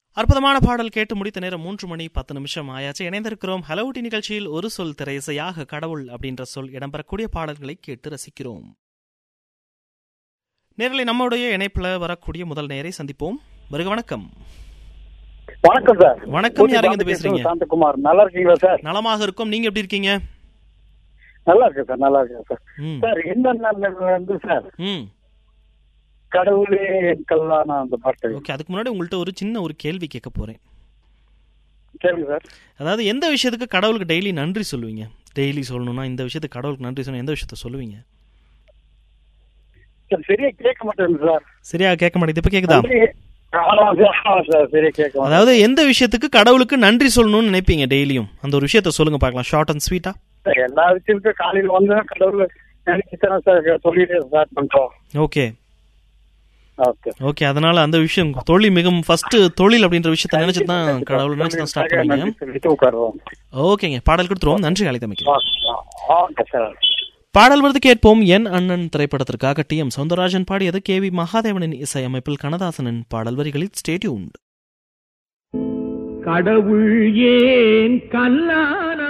அற்புதமான பாடல் கேட்டு முடித்த நேரம் மூன்று மணி பத்து நிமிஷம் ஆயாச்சு இணைந்திருக்கிறோம் ஹலோட்டி நிகழ்ச்சியில் ஒரு சொல் திரைசையாக கடவுள் அப்படின்ற சொல் இடம்பெறக்கூடிய பாடல்களை கேட்டு ரசிக்கிறோம் நேரலை நம்முடைய இணைப்புல வரக்கூடிய முதல் நேரை சந்திப்போம் வருக வணக்கம் வணக்கம் சார் வணக்கம் யாருங்க இருந்து பேசுறீங்க சாந்தகுமார் நல்லா இருக்கீங்களா சார் நலமாக இருக்கும் நீங்க எப்படி இருக்கீங்க நல்லா இருக்கேன் சார் நல்லா இருக்கேன் சார் ம் சார் என்ன வந்து சார் ம் கடவுளே என் கல்லான அந்த பாட்டு ஓகே அதுக்கு முன்னாடி உங்கள்ட்ட ஒரு சின்ன ஒரு கேள்வி கேட்க போறேன் கேளுங்க சார் அதாவது எந்த விஷயத்துக்கு கடவுளுக்கு டெய்லி நன்றி சொல்லுவீங்க டெய்லி சொல்லணும்னா இந்த விஷயத்துக்கு கடவுளுக்கு நன்றி சொல்லணும் எந்த விஷயத்த சொல்லுவீங்க சார் சரியா கேட்க மாட்டேன் சார் சரியா கேட்க மாட்டேங்குது இப்ப கேக்குதா நன்றி. ஆமா சார் ஆமா சார் சரியா கேட்க மாட்டேன் அதாவது எந்த விஷயத்துக்கு கடவுளுக்கு நன்றி சொல்லணும்னு நினைப்பீங்க டெய்லியும் அந்த ஒரு விஷயத்த சொல்லுங்க பார்க்கலாம் ஷார்ட் அண்ட் ஸ்வீட்டா சார், எல்லா விஷயத்துக்கும் காலையில் வந்து கடவுள் நினைச்சுத்தானே சார் சொல்லிட்டு ஸ்டார்ட் பண்றோம் ஓகே ஓகே ஓகே அதனால அந்த விஷயம் தொழில் மிகவும் ஃபர்ஸ்ட் தொழில் அப்படின்ற விஷயத்த நினைச்சு தான் கடவுள் நினைச்சு தான் ஸ்டார்ட் பண்ணுவீங்க நன்றி சொல்லிட்டு உட்காருவோம் ஓகேங்க பாடல் கொடுத்துருவோம் நன்றி அழைத்தமைக்கு ஓகே சார் பாடல் வருது கேட்போம் என் அண்ணன் திரைப்படத்திற்காக டி எம் சௌந்தரராஜன் பாடியது கே வி மகாதேவனின் இசையமைப்பில் கண்ணதாசனின் பாடல் வரிகளில் ஸ்டேட்யூன் கடவுள் ஏன் கல்லானா